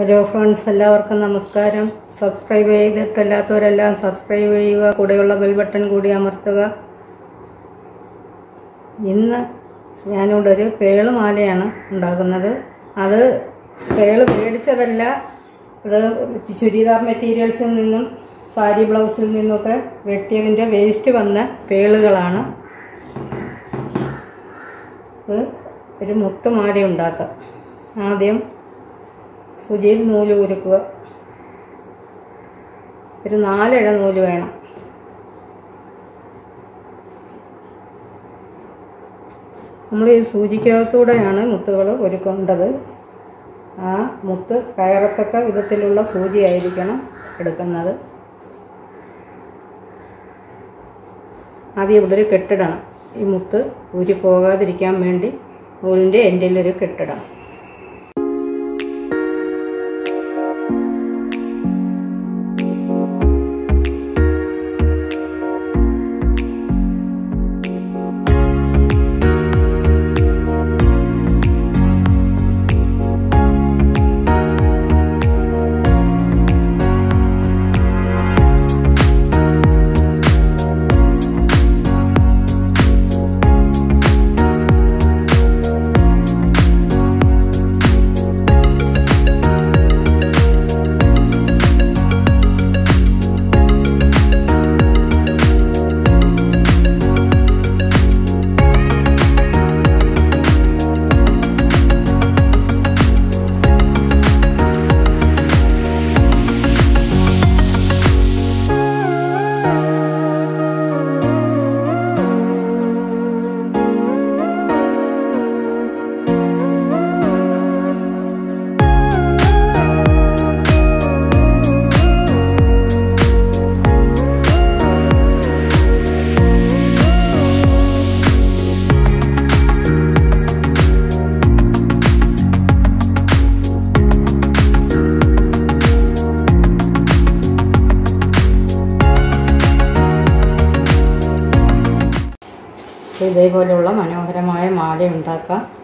hello friends എല്ലാവർക്കും നമസ്കാരം subscribe ചെയ്തിട്ടില്ലാത്തവരെല്ലാം subscribe ചെയ്യുക കൂടെയുള്ള ബെൽ ബട്ടൺ കൂടി അമർത്തുക ഇന്ന് ഞാനിവിടെ ഒരു പേള് മാലയാണ് ഉണ്ടാക്കുന്നത് അത് പേള് മേടിച്ചതല്ല ഇത് ചുരിദാർ മെറ്റീരിയൽസിൽ നിന്നും സാരി ബ്ലൗസിൽ നിന്നൊക്കെ വെട്ടിയതിൻ്റെ വേസ്റ്റ് വന്ന പേളുകളാണ് ഇത് ഒരു മുത്തുമാല ഉണ്ടാക്കാം ആദ്യം സൂചിയിൽ നൂല് ഉരുക്കുക ഒരു നാലിഴ നൂല് വേണം നമ്മൾ ഈ സൂചിക്കകത്തൂടെയാണ് മുത്തുകൾ ഒരുക്കേണ്ടത് ആ മുത്ത് കയറത്തക്ക വിധത്തിലുള്ള സൂചിയായിരിക്കണം എടുക്കുന്നത് ആദ്യം ഇവിടെ ഒരു കെട്ടിടണം ഈ മുത്ത് ഊരി പോകാതിരിക്കാൻ വേണ്ടി നൂലിൻ്റെ എൻഡിലൊരു കെട്ടിടണം ഇതേപോലെയുള്ള മനോഹരമായ മാല ഉണ്ടാക്കാം